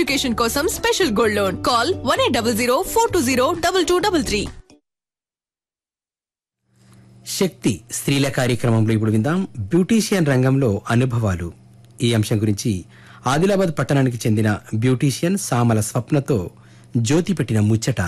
Education కోసం special gold loan call one eight double zero four two zero double two double three Shakti స్త్రీల కార్యక్రమంలో ఇప్పుడు విందాం beautician రంగంలో అనుభవాలు ఈ అంశం గురించి ఆదిలాబాద్ పట్టణానికి చెందిన బ్యూటీషియన్ సామల స్వప్నతో జ్యోతి పెట్టిన ముచ్చట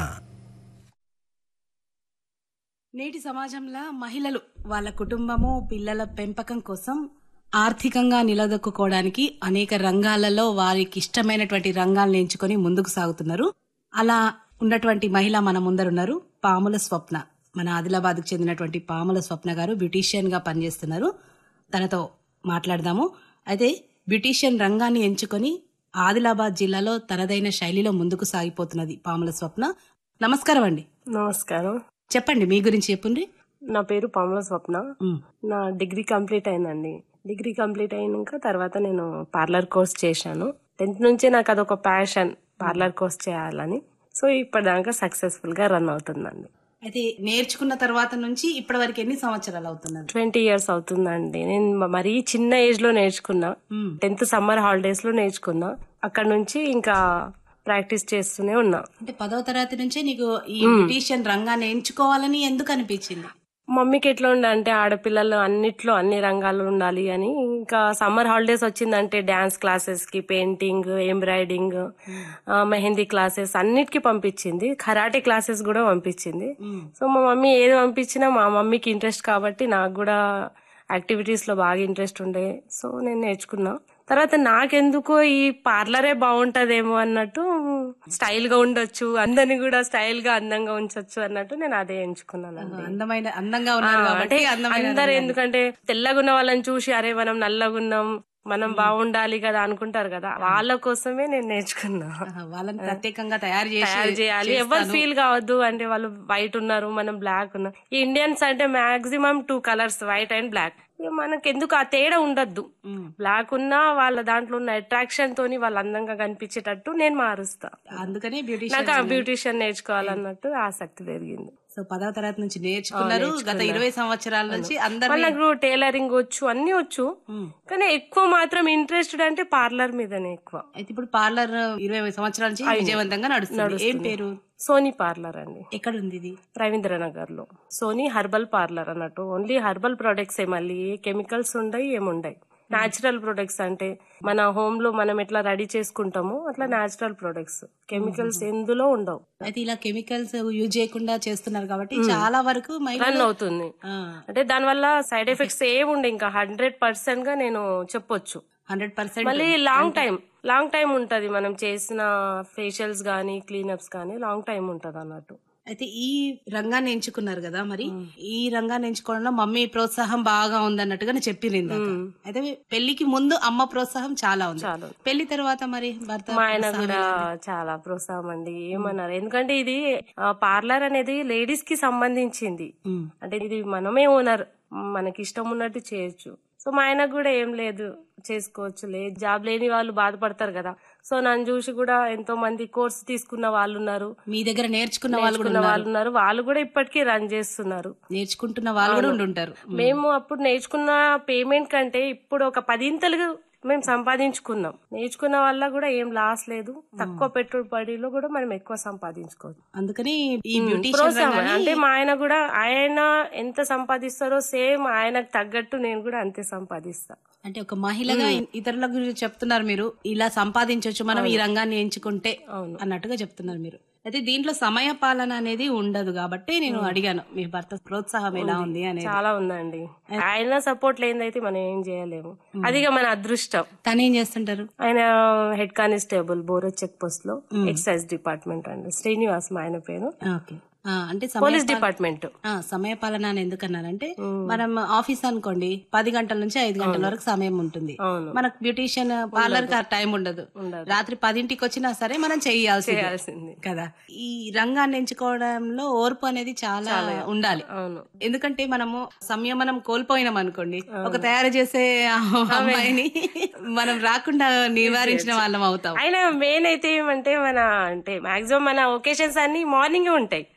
నేటి సమాజంలో మహిళలు వాళ్ళ కుటుంబము పిల్లల పెంపకం కోసం ఆర్థికంగా నిలదొక్కుకోవడానికి అనేక రంగాలలో వారికి ఇష్టమైనటువంటి రంగాలను ఎంచుకొని ముందుకు సాగుతున్నారు అలా ఉన్నటువంటి మహిళ మన ముందరున్నారు పాముల స్వప్న మన ఆదిలాబాద్కు చెందినటువంటి పాముల స్వప్న గారు బ్యూటీషియన్ గా పనిచేస్తున్నారు తనతో మాట్లాడదాము అయితే బ్యూటీషియన్ రంగాన్ని ఎంచుకొని ఆదిలాబాద్ జిల్లాలో తనదైన శైలిలో ముందుకు సాగిపోతున్నది పాముల స్వప్న నమస్కారం అండి నమస్కారం చెప్పండి మీ గురించి చెప్పుండ్రి నా పేరు పాముల స్వప్న మ్. నా డిగ్రీ కంప్లీట్ అయిందండి డిగ్రీ కంప్లీట్ అయినాక తర్వాత నేను పార్లర్ కోర్స్ చేశాను టెన్త్ నుంచే నాకు అదొక ప్యాషన్ పార్లర్ కోర్స్ చేయాలని సో ఇప్పటిదాకా సక్సెస్ఫుల్ గా రన్ అవుతుందండి అయితే నేర్చుకున్న తర్వాత నుంచి ఇప్పటి వరకు ఎన్ని సంవత్సరాలు అవుతున్నది ట్వంటీ ఇయర్స్ అవుతుందండి నేను మ- మరీ చిన్న ఏజ్ లో నేర్చుకున్నా మ్. టెన్త్ సమ్మర్ హాలిడేస్ లో నేర్చుకున్నా అక్కడ నుంచి ఇంకా ప్రాక్టీస్ చేస్తూనే ఉన్నా అంటే పదవ తరగతి నుంచే నీకు ఈ బ్యూటీషియన్ రంగాన్ని ఎంచుకోవాలని ఎందుకు అనిపించింది మమ్మీకి ఎట్లా ఉండే అంటే ఆడపిల్లలు అన్నిట్లో అన్ని రంగాల్లో ఉండాలి అని ఇంకా సమ్మర్ హాలిడేస్ వచ్చిందంటే డాన్స్ క్లాసెస్ కి పెయింటింగ్ ఎంబ్రాయిడింగ్ మెహందీ క్లాసెస్ అన్నిటికీ పంపించింది కరాటే క్లాసెస్ కూడా పంపించింది సో మా మమ్మీ ఏది పంపించినా మా మమ్మీకి ఇంట్రెస్ట్ కాబట్టి నాకు కూడా యాక్టివిటీస్ లో బాగా ఇంట్రెస్ట్ ఉండే సో నేను నేర్చుకున్నా తర్వాత నాకెందుకో ఈ పార్లరే బాగుంటదేమో అన్నట్టు స్టైల్ గా ఉండొచ్చు అందరిని కూడా స్టైల్ గా అందంగా ఉంచొచ్చు అన్నట్టు నేను అదే ఎంచుకున్నాను అందమైన అందంగా ఉన్నారు కాబట్టి అందమైన అందరు ఎందుకంటే తెల్లగున్న వాళ్ళని చూసి అరే మనం నల్లగున్నాం మనం బాగుండాలి కదా అనుకుంటారు కదా వాళ్ళ కోసమే నేను నేర్చుకున్నా ఆహా, వాళ్ళని ప్రత్యేకంగా తయారు చేసి తయారు చేయాలి ఎవరు ఫీల్ కావద్దు అంటే వాళ్ళు వైట్ ఉన్నారు మనం బ్లాక్ ఉన్నాం ఈ ఇండియన్స్ అంటే maximum two colours white and black మనకి ఎందుకు ఆ తేడా ఉండద్దు బ్లాక్ ఉన్నా వాళ్ళ దాంట్లో ఉన్న అట్రాక్షన్ తోని వాళ్ళు అందంగా కనిపించేటట్టు నేను మారుస్తా అందుకనే బ్యూటీషియన్ నాకు ఆ బ్యూటిషియన్ నేర్చుకోవాలన్నట్టు ఆసక్తి పెరిగింది సో పదవ తరగతి నుంచి నేర్చుకున్నారు గత ఇరవై సంవత్సరాల నుంచి అందరు మళ్ళీ నాకు టైలరింగ్ వచ్చు అన్ని వచ్చు కానీ ఎక్కువ మాత్రం ఇంట్రెస్టెడ్ అంటే పార్లర్ మీదనే ఎక్కువ అయితే ఇప్పుడు పార్లర్ ఇరవై సంవత్సరాల నుంచి విజయవంతంగా నడుస్తుంది ఏం పేరు సోనీ పార్లర్ అండి ఎక్కడ ఉంది ఇది రవీంద్రనగర్ లో సోనీ హర్బల్ పార్లర్ అన్నట్టు ఓన్లీ హర్బల్ ప్రొడక్ట్స్ ఏ మళ్ళీ ఏ కెమికల్స్ ఉండయి ఏముండయి నాచురల్ ప్రొడక్ట్స్ అంటే మన హోమ్ లో మనం ఎట్లా రెడీ చేసుకుంటామో అట్లా నాచురల్ ప్రొడక్ట్స్ కెమికల్స్ ఎందులో ఉండవు అయితే ఇలా కెమికల్స్ యూజ్ చేయకుండా చేస్తున్నారు కాబట్టి చాలా వరకు రన్ మహిళలు అవుతుంది ఆ, అంటే దానివల్ల సైడ్ ఎఫెక్ట్స్ ఏమి ఉండే ఇంకా హండ్రెడ్ పర్సెంట్ గా నేను చెప్పొచ్చు హండ్రెడ్ పర్సెంట్ మళ్ళీ లాంగ్ టైం లాంగ్ టైం ఉంటది మనం చేసిన ఫేషియల్స్ గానీ క్లీనప్స్ గానీ లాంగ్ టైం ఉంటది అన్నట్టు అయితే ఈ రంగాన్ని ఎంచుకున్నారు కదా మరి ఈ రంగాన్ని ఎంచుకోవడంలో మమ్మీ ప్రోత్సాహం బాగా ఉందన్నట్టుగా చెప్పింది ఇందాక. అయితే పెళ్లికి ముందు అమ్మ ప్రోత్సాహం చాలా ఉంది చాలా ఉంది. పెళ్లి తర్వాత మరి భర్త మా ఆయన కూడా చాలా ప్రోత్సాహం అండి ఏమన్నారు ఎందుకంటే ఇది పార్లర్ అనేది లేడీస్ కి సంబంధించింది ఉమ్. అంటే ఇది మనమే ఓనర్ మనకి ఇష్టం ఉన్నట్టు చేయొచ్చు సో మా ఆయనకు కూడా ఏం లేదు చేసుకోవచ్చు లే జాబ్ లేని వాళ్ళు బాధపడతారు కదా సో నన్ను చూసి కూడా ఎంతో మంది కోర్స్ తీసుకున్న వాళ్ళు ఉన్నారు మీ దగ్గర నేర్చుకున్న వాళ్ళు కూడా నేర్చుకున్న వాళ్ళు ఉన్నారు వాళ్ళు కూడా ఇప్పటికీ రన్ చేస్తున్నారు నేర్చుకుంటున్న వాళ్ళు కూడా ఉండుంటారు మేము అప్పుడు నేర్చుకున్న పేమెంట్ కంటే ఇప్పుడు ఒక పదింతలు మేము సంపాదించుకున్నాం నేర్చుకున్న వల్ల కూడా ఏం లాస్ లేదు తక్కువ పెట్టుబడిలో కూడా మనం ఎక్కువ సంపాదించుకోవచ్చు అందుకని ఈ బ్యూటీ ప్రోత్సాహం అంటే మా ఆయన కూడా ఆయన ఎంత సంపాదిస్తారో సేమ్ ఆయనకు తగ్గట్టు నేను కూడా అంతే సంపాదిస్తా అంటే ఒక మహిళగా ఇతరుల గురించి చెప్తున్నారు మీరు ఇలా సంపాదించవచ్చు మనం ఈ రంగాన్ని ఎంచుకుంటే అన్నట్టుగా చెప్తున్నారు మీరు అయితే దీంట్లో సమయ పాలన అనేది ఉండదు కాబట్టి నేను అడిగాను మీ భర్త ప్రోత్సాహం ఎలా ఉంది అనేది చాలా ఉందండి ఆయన సపోర్ట్ లేనిదైతే మనం ఏం చేయలేము అదిగా మన అదృష్టం తను ఏం చేస్తుంటారు ఆయన హెడ్ కానిస్టేబుల్ బోరో చెక్ పోస్ట్ లో ఎక్సైజ్ డిపార్ట్మెంట్ అండి శ్రీనివాస్ మా ఆయన పేరు ఓకే ఆ, అంటే సమయ పోలీస్ పాలన- డిపార్ట్మెంట్ ఆ, సమయ పాలన అని ఎందుకన్నానంటే మనం ఆఫీస్ అనుకోండి పది గంటల నుంచి ఐదు గంటల వరకు సమయం ఉంటుంది అవును. మనకు బ్యూటీషియన్ పార్లర్ కి ఆ టైం ఉండదు రాత్రి పదింటికి వచ్చినా సరే మనం చేయాల్సి చేయాల్సింది కదా ఈ రంగాన్ని ఎంచుకోవడంలో ఓర్పు అనేది చాలా ఉండాలి అవును ఎందుకంటే మనము సంయమనం కోల్పోయినాం అనుకోండి ఒక తయారు చేసే అమ్మాయిని మనం రాకుండా నివారించిన వాళ్ళం అవుతాం ఆయన మెయిన్ అయితే ఏమంటే మన అంటే మాక్సిమం మన ఒకేషన్స్ అన్ని మార్నింగ్ ఉంటాయి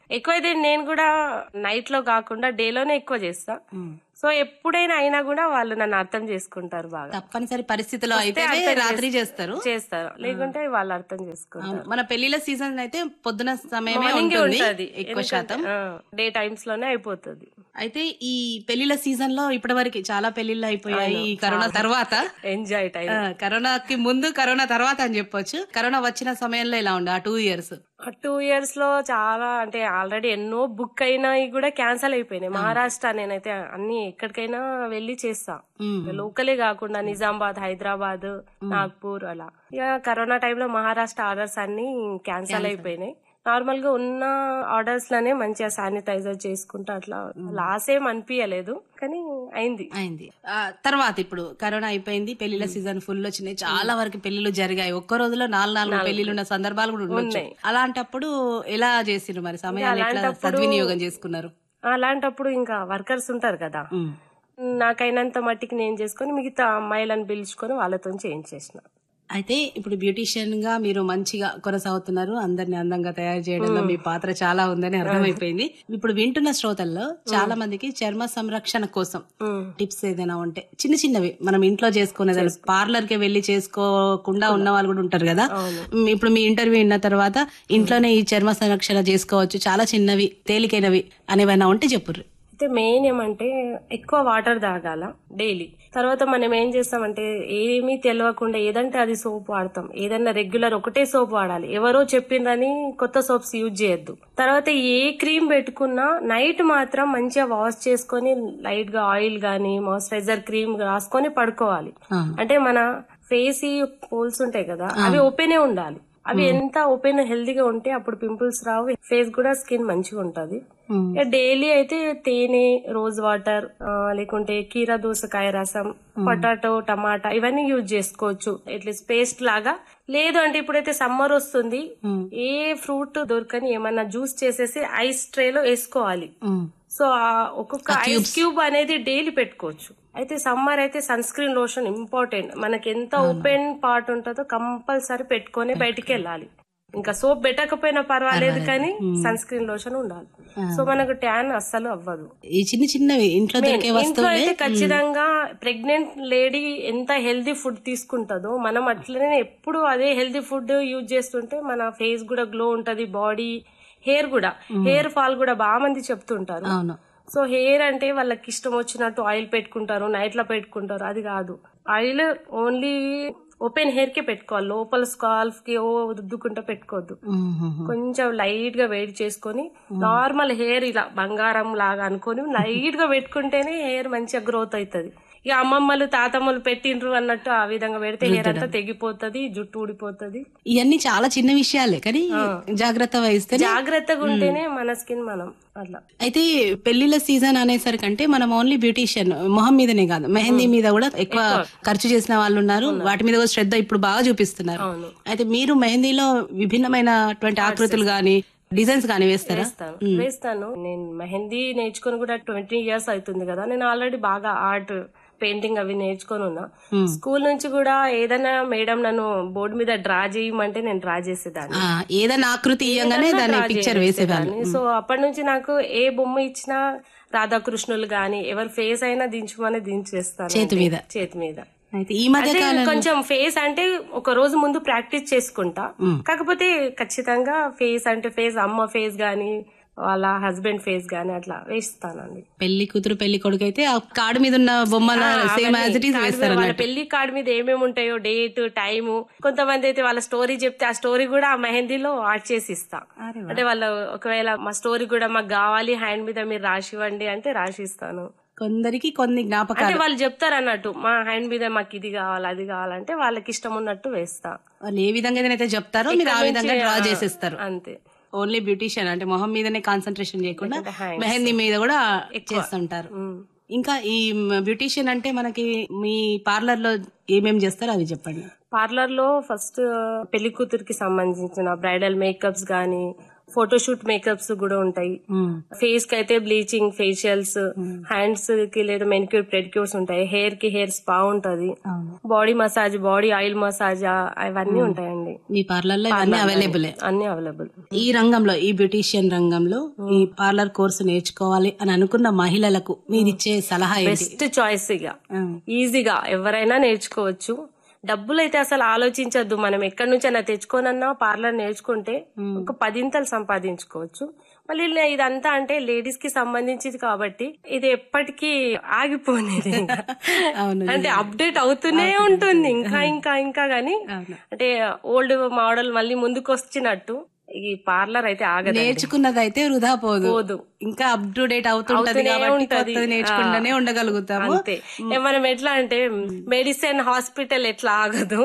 ఎక్కువైతే నేను కూడా నైట్ లో కాకుండా డేలోనే ఎక్కువ చేస్తా సో ఎప్పుడైనా అయినా కూడా వాళ్ళు నన్ను అర్థం చేసుకుంటారు బాగా తప్పనిసరి పరిస్థితిలో అయితే అర్థం రాత్రి చేస్- చేస్తారు చేస్తారు లేకుంటే వాళ్ళు అర్థం చేసుకుంటారు అవును. మన పెళ్లిళ్ళ సీజన్ అయితే పొద్దున సమయమే మార్నింగ్ ఉంటుంది ఉంటది ఎక్కువ శాతం డే టైమ్స్ లోనే అయిపోతుంది అయితే ఈ పెళ్లిళ్ళ సీజన్ లో ఇప్పటివరకు చాలా పెళ్లిళ్ళు అయిపోయాయి ఈ కరోనా తర్వాత ఎంజాయ్ టైం ఆ, కరోనాకి ముందు కరోనా తర్వాత అని చెప్పొచ్చు కరోనా వచ్చిన సమయంలో ఇలా ఉండే ఆ టూ ఇయర్స్ టూ ఇయర్స్ లో చాలా అంటే ఆల్రెడీ ఎన్నో బుక్ అయినాయి కూడా క్యాన్సిల్ అయిపోయినాయి మహారాష్ట్ర నేనైతే అన్ని ఎక్కడికైనా వెళ్ళి చేస్తా లోకలే కాకుండా నిజామాబాద్ హైదరాబాద్ నాగ్పూర్ అలా ఇక కరోనా టైంలో మహారాష్ట్ర ఆర్డర్స్ అన్ని క్యాన్సిల్ అయిపోయినాయి నార్మల్ గా ఉన్న ఆర్డర్స్ లోనే మంచిగా శానిటైజర్ చేసుకుంటా అట్లా లాస్ ఏం అనిపించలేదు కానీ అయింది అయింది ఆ, తర్వాత ఇప్పుడు కరోనా అయిపోయింది పెళ్లిళ్ళ సీజన్ ఫుల్ వచ్చినాయి చాలా వరకు పెళ్లిళ్ళు జరిగాయి ఒక్క రోజులో నాలుగు నాలుగు పెళ్లిళ్ళు ఉన్న సందర్భాలు కూడా ఉండొచ్చు అలాంటప్పుడు ఎలా చేసిండ్రు మరి సమయాన్ని ఎట్లా సద్వినియోగం చేసుకున్నారు అలాంటప్పుడు ఇంకా వర్కర్స్ ఉంటారు కదా నాకైనంత మట్టికి నేను చేసుకొని మిగతా అమ్మాయిలను పిలుచుకొని వాళ్ళతో చేయించేసిన అయితే ఇప్పుడు బ్యూటీషియన్ గా మీరు మంచిగా కొనసాగుతున్నారు అందరిని అందంగా తయారు చేయడంలో మీ పాత్ర చాలా ఉందని అర్థమైపోయింది ఇప్పుడు వింటున్న శ్రోతల్లో చాలా మందికి చర్మ సంరక్షణ కోసం టిప్స్ ఏదైనా ఉంటే చిన్న చిన్నవి మనం ఇంట్లో చేసుకునేది పార్లర్ కి వెళ్లి చేసుకోకుండా ఉన్న వాళ్ళు కూడా ఉంటారు కదా మ్, ఇప్పుడు మీ ఇంటర్వ్యూ విన్న తర్వాత ఇంట్లోనే ఈ చర్మ సంరక్షణ చేసుకోవచ్చు చాలా చిన్నవి తేలికైనవి అనేవైనా ఉంటే చెప్పుర్రు అయితే మెయిన్ ఏమంటే ఎక్కువ వాటర్ తాగాల డైలీ తర్వాత మనం ఏం చేస్తామంటే ఏమీ తెలియకుండా ఏదంటే అది సోప్ వాడతాం ఏదన్నా రెగ్యులర్ ఒకటే సోప్ వాడాలి ఎవరో చెప్పిండ్రని కొత్త సోప్స్ యూజ్ చేయొద్దు తర్వాత ఏ క్రీమ్ పెట్టుకున్నా నైట్ మాత్రం మంచిగా వాష్ చేసుకొని లైట్ గా ఆయిల్ గానీ మాయిశ్చరైజర్ క్రీమ్ రాసుకొని పడుకోవాలి అంటే మన ఫేస్ పోల్స్ ఉంటాయి కదా అవి ఓపెనే ఉండాలి అవి ఎంత ఓపెన్ హెల్దీగా ఉంటే అప్పుడు పింపుల్స్ రావు ఫేస్ కూడా స్కిన్ మంచిగా ఉంటది డైలీ అయితే తేనె రోజ్ వాటర్ లేకుంటే కీరా దోసకాయ రసం పొటాటో టమాటా ఇవన్నీ యూజ్ చేసుకోవచ్చు అట్లీస్ట్ పేస్ట్ లాగా లేదు అంటే ఇప్పుడైతే సమ్మర్ వస్తుంది ఏ ఫ్రూట్ దొరకని ఏమన్నా జ్యూస్ చేసేసి ఐస్ ట్రేలో వేసుకోవాలి సో ఆ ఒక్కొక్క ఐస్ క్యూబ్ అనేది డైలీ పెట్టుకోవచ్చు అయితే సమ్మర్ అయితే సన్ స్క్రీన్ లోషన్ ఇంపార్టెంట్ మనకి ఎంత ఓపెన్ పార్ట్ ఉంటుందో కంపల్సరీ పెట్టుకొని బయటికి వెళ్ళాలి ఇంకా సోప్ పెట్టకపోయినా పర్వాలేదు కానీ సన్ స్క్రీన్ లోషన్ ఉండాలి సో మనకు ట్యాన్ అస్సలు అవ్వదు ఈ చిన్న చిన్నవి ఇంట్లో దొరికే ఇంట్లో వస్తువులే అయితే ఖచ్చితంగా ప్రెగ్నెంట్ లేడీ ఎంత హెల్దీ ఫుడ్ తీసుకుంటుందో మనం అట్లనే ఎప్పుడు అదే హెల్దీ ఫుడ్ యూజ్ చేస్తుంటే మన ఫేస్ కూడా గ్లో ఉంటది బాడీ హెయిర్ కూడా హెయిర్ ఫాల్ కూడా బాగా మంది చెప్తుంటారు అవును సో హెయిర్ అంటే వాళ్ళకి ఇష్టం వచ్చినట్టు ఆయిల్ పెట్టుకుంటారు నైట్ లో పెట్టుకుంటారు అది కాదు ఆయిల్ ఓన్లీ ఓపెన్ హెయిర్ కే పెట్టుకోవాలి లోపల స్కాల్ఫ్ కి ఓ రుద్దుకుంటా పెట్టుకోవద్దు కొంచెం లైట్ గా వేడి చేసుకొని నార్మల్ హెయిర్ ఇలా బంగారం లాగా అనుకొని లైట్ గా పెట్టుకుంటేనే హెయిర్ మంచిగా గ్రోత్ అవుతుంది ఇక అమ్మమ్మలు తాతమ్మలు పెట్టిండ్రు అన్నట్టు ఆ విధంగా పెడితే హెయిర్ అంతా తెగిపోతుంది జుట్టు ఊడిపోతుంది ఇవన్నీ చాలా చిన్న విషయాలే కానీ జాగ్రత్త వహిస్తే జాగ్రత్తగా ఉంటేనే మన స్కిన్ మనం అట్లా అయితే పెళ్లిళ్ళ సీజన్ అనేసరికి అంటే మనం ఓన్లీ బ్యూటీషియన్ మొహం మీదనే కాదు మెహందీ మీద కూడా ఎక్కువ ఖర్చు చేసిన వాళ్ళు ఉన్నారు వాటి మీద కూడా శ్రద్ధ ఇప్పుడు బాగా చూపిస్తున్నారు అయితే మీరు మెహందీలో విభిన్నమైనటువంటి ఆకృతులు గాని డిజైన్స్ గాని వేస్తారా వేస్తాను వేస్తాను నేను మెహందీ నేర్చుకొని కూడా ట్వంటీ ఇయర్స్ అవుతుంది కదా నేను ఆల్రెడీ బాగా ఆర్ట్ పెయింటింగ్ అవి నేర్చుకొని ఉన్నా స్కూల్ నుంచి కూడా ఏదైనా మేడం నన్ను బోర్డు మీద డ్రా చేయమంటే నేను డ్రా చేసేదాన్ని ఆ, ఏదైనా ఆకృతి ఇయ్యంగానే దాని పిక్చర్ వేసేదాన్ని సో అప్పటి నుంచి నాకు ఏ బొమ్మ ఇచ్చినా రాధాకృష్ణులు గాని ఎవరి ఫేస్ అయినా దించమని దించేస్తాను చేతి మీద. చేతి మీద అయితే ఈ మధ్య అంటే కాలం కొంచెం ఫేస్ అంటే ఒక రోజు ముందు ప్రాక్టీస్ చేసుకుంటా కాకపోతే ఖచ్చితంగా ఫేస్ అంటే ఫేస్ అమ్మ ఫేస్ గాని వాళ్ళ హస్బెండ్ ఫేస్ గాని అట్లా వేస్తానండి పెళ్లి కూతురు పెళ్లి కొడుకు అయితే ఆ కార్డు మీద ఉన్న బొమ్మల same as it is card మీద వేస్తారు వాళ్ళ పెళ్లి కార్డు మీద ఏమేమి ఉంటాయో డేట్ టైం కొంతమంది అయితే వాళ్ళ స్టోరీ చెప్తే ఆ స్టోరీ కూడా ఆ మెహందీలో ఆర్ట్ చేసి ఇస్తా అంటే వాళ్ళు ఒకవేళ మా స్టోరీ కూడా మాకు కావాలి హ్యాండ్ మీద మీరు రాసి ఇవ్వండి అంటే రాసి ఇస్తాను కొందరికి కొన్ని జ్ఞాపకాలు అంటే వాళ్ళు చెప్తారు అన్నట్టు మా హ్యాండ్ మీద మాకు ఇది కావాలి అది కావాలంటే వాళ్ళకి ఇష్టం ఉన్నట్టు వేస్తా వాళ్ళు ఏ విధంగా అయితే చెప్తారో మీరు ఆ విధంగా డ్రా చేసేస్తారు అంతే ఓన్లీ బ్యూటీషియన్ అంటే మొహం మీదనే కాన్సన్ట్రేషన్ చేయకుండా మెహందీ మీద కూడా చేస్తుంటారు ఇంకా ఈ బ్యూటీషియన్ అంటే మనకి మీ పార్లర్ లో ఏమేం చేస్తారో అవి చెప్పండి పార్లర్ లో ఫస్ట్ పెళ్లి కూతురికి సంబంధించిన బ్రైడల్ మేకప్స్ గానీ ఫోటోషూట్ మేకప్స్ కూడా ఉంటాయి ఫేస్ కి అయితే బ్లీచింగ్ ఫేషియల్స్ హ్యాండ్స్ కి లేదా మెనిక్యూర్ పెడిక్యూర్స్ ఉంటాయి హెయిర్ కి హెయిర్ స్పా ఉంటది body massage body oil massage అవన్నీ ఉంటాయండి మీ పార్లర్ లో ఇవన్నీ అవైలబుల్ అన్ని అవైలబుల్ ఈ రంగంలో ఈ బ్యూటీషియన్ రంగంలో ఈ పార్లర్ కోర్సు నేర్చుకోవాలి అని అనుకున్న మహిళలకు మీరిచ్చే సలహా ఏంటి బెస్ట్ చాయిస్ ఇక ఈజీగా ఎవరైనా నేర్చుకోవచ్చు డబ్బులు అయితే అసలు ఆలోచించద్దు మనం ఎక్కడి నుంచైనా తెచ్చుకోనన్నా పార్లర్ నేర్చుకుంటే ఒక పదింతలు సంపాదించుకోవచ్చు మళ్ళీ ఇలా ఇదంతా అంటే లేడీస్ కి సంబంధించింది కాబట్టి ఇది ఎప్పటికీ ఆగిపోనేది ఇంకా. అవును, అంటే అప్డేట్ అవుతూనే ఉంటుంది ఇంకా ఇంకా ఇంకా గానీ అంటే ఓల్డ్ మోడల్ మళ్ళీ ముందుకు వచ్చినట్టు ఈ పార్లర్ అయితే ఆగదు నేర్చుకున్నది అయితే వృధా పోదు పోదు. ఇంకా అప్ టు డేట్ అవుతుంటది అవుతూనే కాబట్టి ఉంటది. కొత్తది నేర్చుకుంటూనే ఆ. ఉండగలుగుతాము అంతే ఏ మనం ఎట్లా అంటే మెడిసిన్ హాస్పిటల్ ఎట్లా ఆగదు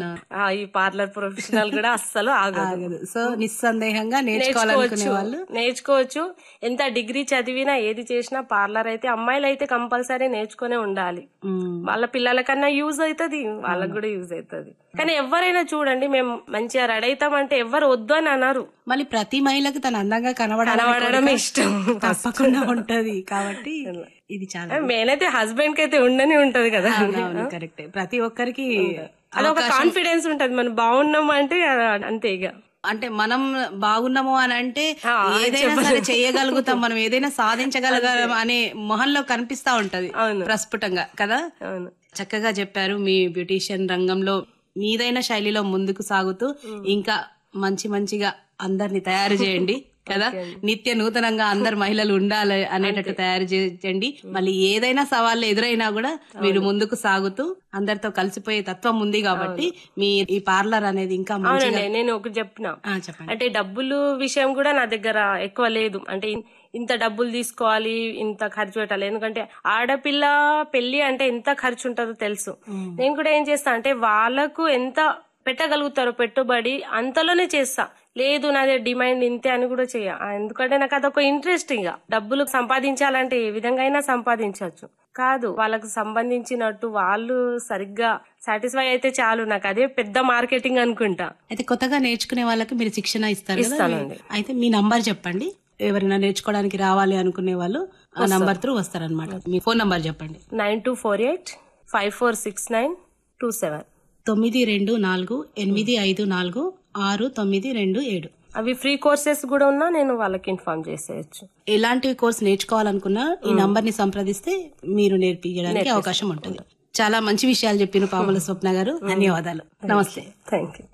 ఆ, ఈ పార్లర్ ప్రొఫెషనల్ కూడా అస్సలు ఆగదు ఆగదు సో నిస్సందేహంగా నేర్చుకోవాలనుకునే వాళ్ళు నేర్చుకోవచ్చు ఎంత డిగ్రీ చదివినా ఏది చేసినా పార్లర్ అయితే అమ్మాయిలు అయితే కంపల్సరీ నేర్చుకునే ఉండాలి మ్మ్. వాళ్ళ పిల్లలకన్నా యూజ్ అవుతుంది వాళ్ళకి కూడా యూజ్ అవుతుంది కానీ ఎవరైనా చూడండి మేము మంచిగా రెడీ అవుతామంటే ఎవరు వద్దు అని అన్నారు మళ్ళీ ప్రతి మహిళకి తన అందంగా కనబడాలని కనబడడం కోరిక ఇష్టం తప్పకుండా ఉంటది కాబట్టి ఇది చాలా నేనైతే హస్బెండ్ కి అయితే ఉండని ఉంటది కదా అవునవును కరెక్ట్ ప్రతి ఒక్కరికి అదొక కాన్ఫిడెన్స్ ఉంటది మనం బాగున్నాం అంటే అంతే ఇక అంటే మనం బాగున్నాము అని అంటే ఆ, ఏదైనా సరే చేయగలుగుతాం మనం ఏదైనా సాధించగలగలం అనే మొహంలో కనిపిస్తా ఉంటది అవును. ప్రస్ఫుటంగా కదా అవును చక్కగా చెప్పారు మీ బ్యూటీషియన్ రంగంలో మీదైన శైలిలో ముందుకు సాగుతూ ఇంకా మంచి మంచిగా అందరిని తయారు చేయండి కదా నిత్య నూతనంగా అందరు మహిళలు ఉండాలి అనేటట్టు తయారు చేయండి మళ్ళీ ఏదైనా సవాళ్ళు ఎదురైనా కూడా మీరు ముందుకు సాగుతూ అందరితో కలిసిపోయే తత్వం ఉంది కాబట్టి మీ ఈ పార్లర్ అనేది ఇంకా మంచిగా అవునండి నేను ఒకటి చెప్పిన ఆ, చెప్పండి అంటే డబ్బులు విషయం కూడా నా దగ్గర ఎక్కువ లేదు అంటే ఇన్- ఇంత డబ్బులు తీసుకోవాలి ఇంత ఖర్చు పెట్టాలి ఎందుకంటే ఆడపిల్ల పెళ్లి అంటే ఎంత ఖర్చు ఉంటుందో తెలుసు నేను కూడా ఏం చేస్తా అంటే వాళ్ళకు ఎంత పెట్టగలుగుతారో పెట్టుబడి అంతలోనే చేస్తా లేదు నాది డిమాండ్ ఇంతే అని కూడా చెయ్య ఆ, ఎందుకంటే నాకు అదొక ఇంట్రెస్ట్ ఇంకా డబ్బులు సంపాదించాలంటే ఏ విధంగా అయినా సంపాదించవచ్చు కాదు వాళ్ళకు సంబంధించినట్టు వాళ్ళు సరిగ్గా సాటిస్ఫై అయితే చాలు నాకు అదే పెద్ద మార్కెటింగ్ అనుకుంటా అయితే కొత్తగా నేర్చుకునే వాళ్ళకి మీరు శిక్షణ ఇస్తారు కదా ఇస్తానండి. అయితే మీ నంబర్ చెప్పండి ఎవరైనా నేర్చుకోవడానికి రావాలి అనుకునే వాళ్ళు ఆ నంబర్ త్రూ వస్తారనమాట మీ ఫోన్ నంబర్ చెప్పండి nine two four eight five four six nine two seven తొమ్మిది రెండు నాలుగు ఎనిమిది ఐదు నాలుగు ఆరు తొమ్మిది రెండు ఏడు అవి ఫ్రీ కోర్సెస్ కూడా ఉన్నా నేను వాళ్ళకి ఇన్ఫార్మ్ చేసేయచ్చు ఎలాంటి కోర్స్ నేర్చుకోవాలనుకున్నా ఈ నంబర్ ని సంప్రదిస్తే మీరు నేర్పించడానికి అవకాశం ఉంటుంది చాలా మంచి విషయాలు చెప్పిన పాముల స్వప్న గారు ధన్యవాదాలు నమస్తే థ్యాంక్ యూ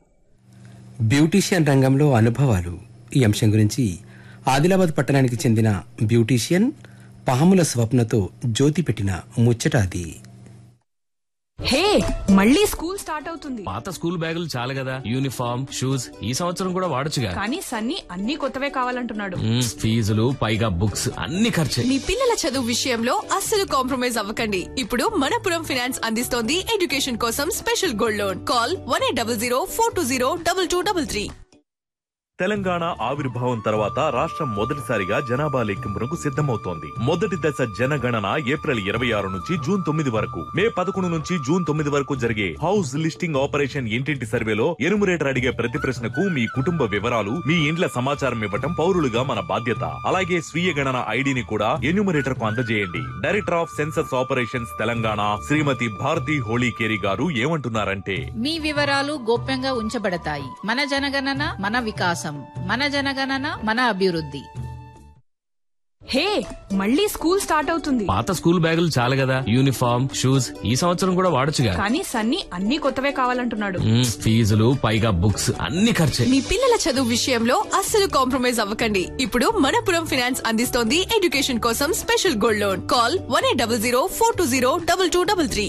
బ్యూటీషియన్ రంగంలో అనుభవాలు ఈ అంశం గురించి ఆదిలాబాద్ పట్టణానికి చెందిన బ్యూటీషియన్ పాముల స్వప్నతో జ్యోతి పెట్టిన ముచ్చట అది హే మళ్ళీ స్కూల్ స్టార్ట్ అవుతుంది పాత స్కూల్ బ్యాగులు చాలు కదా యూనిఫామ్ షూస్ ఈ సంవత్సరం కూడా వాడొచ్చుగా కానీ సన్నీ అన్ని కొత్తవే కావాలంటున్నాడు మ్మ్, ఫీజులు పైగా బుక్స్ అన్ని ఖర్చే మీ పిల్లల చదువు విషయంలో అస్సలు కాంప్రమైజ్ అవ్వకండి ఇప్పుడు మనపురం ఫినాన్స్ అందిస్తోంది ఎడ్యుకేషన్ కోసం special gold loan call one eight double zero four two zero double two double three Telangana ఆవిర్భావం తర్వాత రాష్ట్రం మొదటిసారిగా జనాభా లెక్కింపునకు సిద్ధమవుతోంది మొదటి దశ జనగణన ఏప్రిల్ ఇరవై ఆరు నుంచి జూన్ తొమ్మిది వరకు మే పదకొండు నుంచి జూన్ తొమ్మిది వరకు జరిగే హౌస్ లిస్టింగ్ ఆపరేషన్ ఇంటింటి సర్వేలో ఎనుమరేటర్ అడిగే ప్రతి ప్రశ్నకు మీ కుటుంబ వివరాలు మీ ఇండ్ల సమాచారం ఇవ్వటం పౌరులుగా మన బాధ్యత అలాగే స్వీయ గణన ఐడిని కూడా ఎన్యూమరేటర్ కు అందజేయండి director of census operations Telangana Shrimati Bharati Holikeri garu ఏమంటున్నారంటే మీ వివరాలు గోప్యంగా ఉంచబడతాయి మన జనగణన మన వికాసం మన జనగణన మన అభివృద్ధి హే మళ్ళీ స్కూల్ స్టార్ట్ అవుతుంది పాత స్కూల్ బ్యాగులు చాలు కదా యూనిఫామ్ షూస్ ఈ సంవత్సరం కూడా వాడొచ్చుగా కానీ సన్నీ అన్ని కొత్తవే కావాలంటున్నాడు మ్మ్, ఫీజులు పైగా బుక్స్ అన్ని ఖర్చే మీ పిల్లల చదువు విషయంలో అస్సలు కాంప్రమైజ్ అవ్వకండి ఇప్పుడు మనపురం ఫినాన్స్ అందిస్తోంది ఎడ్యుకేషన్ కోసం special gold loan call one eight double zero four two zero double two double three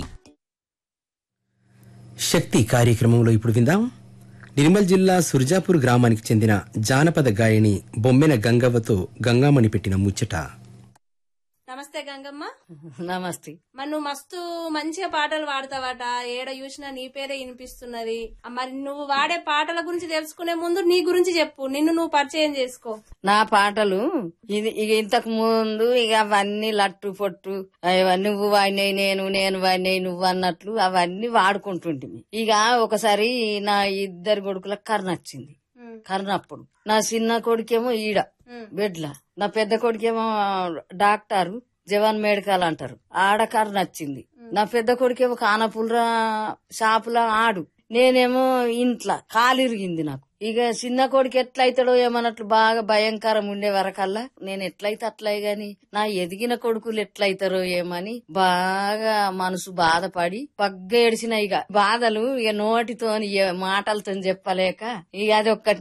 Shakti కార్యక్రమంలో ఇప్పుడు విందాం నిర్మల్ జిల్లా సుర్జాపూర్ గ్రామానికి చెందిన జానపద గాయని బొమ్మెన గంగవ్వతో గంగామణి పెట్టిన ముచ్చట నమస్తే గంగమ్మ నమస్తే మరి నువ్వు మస్తు మంచిగా పాటలు పాడతావట ఏడ చూసినా నీ పేరే వినిపిస్తున్నది మరి నువ్వు వాడే పాటల గురించి తెలుసుకునే ముందు నీ గురించి చెప్పు నిన్ను నువ్వు పరిచయం చేసుకో నా పాటలు ఇది ఇక ఇంతకు ముందు ఇక అవన్నీ లట్టు పొట్టు అవన్నీ నువ్వు వాడినాయి నేను నేను వాడినాయి నువ్వు అన్నట్లు అవన్నీ వాడుకుంటుంటిమి ఇక ఒకసారి నా ఇద్దరు కొడుకులకు కర్ణ వచ్చింది కర్నప్పుడు నా చిన్న కొడుకేమో ఈడ బెడ్ల నా పెద్ద కొడుకేమో డాక్టరు జవాన్ మెడికల్ అంటారు ఆడ కర్ణ వచ్చింది నా పెద్ద కొడుకేమో కానపుల్రా షాపులా ఆడు నేనేమో ఇంట్లో కాలిరిగింది నాకు ఇక చిన్న కొడుకు ఎట్లయితాడో ఏమన్నట్లు బాగా భయంకరం ఉండే వరకల్లా నేను ఎట్లయితే అట్లే గాని నా ఎదిగిన కొడుకులు ఎట్లయితారో ఏమని బాగా మనసు బాధపడి పగ్గ ఏడిచిన ఇక బాధలు ఇక నోటితో మాటలతో చెప్పలేక ఇక అది ఒక్కటి